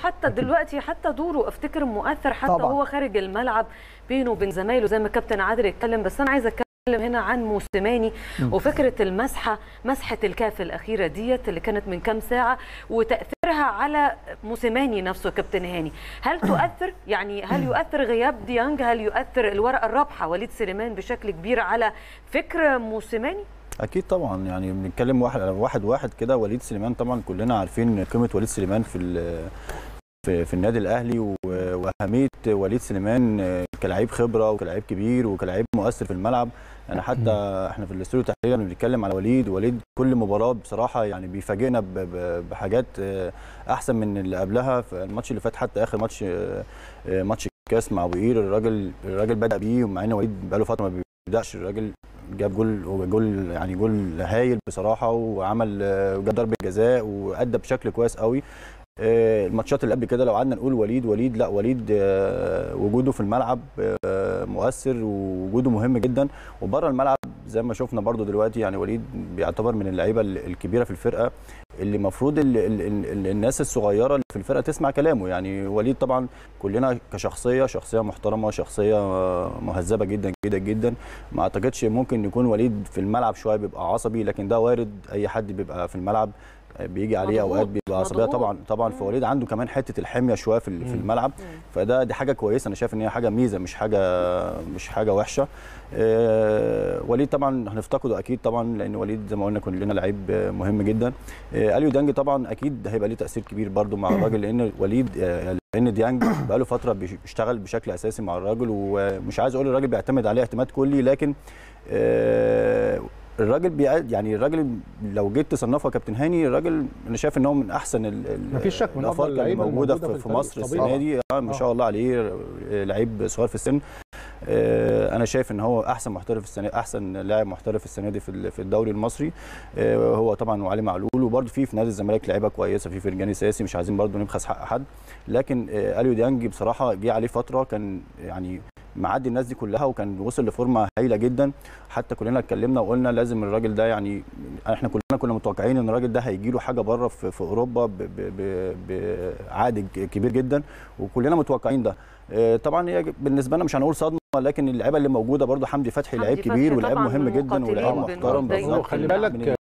حتى دلوقتي حتى دوره افتكر مؤثر حتى طبعاً. هو خارج الملعب بينه وبين زمايله زي ما كابتن عادل اتكلم بس انا عايزه اتكلم هنا عن موسيماني وفكره المسحه مسحه الكاف الاخيره ديت اللي كانت من كام ساعه وتاثيرها على موسيماني نفسه كابتن هاني هل تؤثر يعني هل يؤثر غياب ديانج هل يؤثر الورقه الرابحه وليد سليمان بشكل كبير على فكر موسيماني اكيد طبعا يعني بنتكلم واحد واحد واحد كده وليد سليمان طبعا كلنا عارفين قيمه وليد سليمان في ال- في, في النادي الاهلي و- واهميه وليد سليمان كلاعب خبره وكلاعب كبير وكلاعب مؤثر في الملعب يعني حتى احنا في الاستوديو تحليلا بنتكلم على وليد وليد كل مباراه بصراحه يعني بيفاجئنا ب- ب- بحاجات احسن من اللي قبلها في الماتش اللي فات حتى اخر ماتش ماتش الكاس مع وئير الراجل الراجل بدا بيه ومع ان وليد بقاله فتره ما بيبداش الراجل جاب جول هو جول يعني جول هايل بصراحه وعمل وجاب ضربه جزاء وادى بشكل كويس قوي آه، الماتشات اللي قبل كده لو قعدنا نقول وليد وليد لا وليد آه، وجوده في الملعب آه، مؤثر ووجوده مهم جدا وبره الملعب زي ما شفنا برضو دلوقتي يعني وليد بيعتبر من اللعيبه ال- الكبيره في الفرقه اللي المفروض ال ال ال الناس الصغيره اللي في الفرقه تسمع كلامه يعني وليد طبعا كلنا كشخصيه شخصيه محترمه شخصيه آه، مهذبه جدا جدا جدا ما اعتقدش ممكن يكون وليد في الملعب شويه بيبقى عصبي لكن ده وارد اي حد بيبقى في الملعب بيجي عليه مضغوط، اوقات بيبقى عصبيه مضغوط. طبعا طبعا فوليد عنده كمان حته الحميه شويه في ال- في الملعب فده دي حاجه كويسه انا شايف ان هي حاجه ميزه مش حاجه مش حاجه وحشه آه، وليد طبعا هنفتقده اكيد طبعا لان وليد زي ما قلنا كلنا لعيب آه، مهم جدا آه، اليو ديانج طبعا اكيد هيبقى ليه تاثير كبير برده مع الراجل لان وليد آه، لان ديانج بقاله فتره بيشتغل بشكل اساسي مع الراجل ومش عايز اقول الراجل بيعتمد عليه اعتماد كلي لكن آه، الراجل بيع... يعني الراجل لو جيت تصنفه يا كابتن هاني الراجل انا شايف ان هو من احسن ال- ال- مفيش شك من أفضل الافارقه اللي اللعيبة موجوده الموجودة في, في في الفريق. مصر طبيعي. السنه دي آه ما شاء الله عليه آه، لعيب صغير في السن آه، انا شايف ان هو احسن محترف السنه احسن لاعب محترف السنه دي في ال- في الدوري المصري آه، هو طبعا وعلي معلول وبرده في في نادي الزمالك لعيبه كويسه في فرجاني ساسي مش عايزين برده نبخس حق حد لكن آه، اليو ديانج بصراحه جه عليه فتره كان يعني معدي الناس دي كلها وكان وصل لفورمه هايله جدا حتى كلنا اتكلمنا وقلنا لازم الراجل ده يعني احنا كلنا كنا متوقعين ان الراجل ده هيجي له حاجه بره في, في اوروبا ب- ب- ب- بعائد كبير جدا وكلنا متوقعين ده آه، طبعا هي بالنسبه لنا مش هنقول صدمه لكن اللعيبه اللي موجوده برده حمدي فتحي حمدي لعيب فتحي كبير ولاعيب طبعاً مهم من جدا ولاعيب المقاتلين محترم دايماً. بالظبط خلي من- بالك من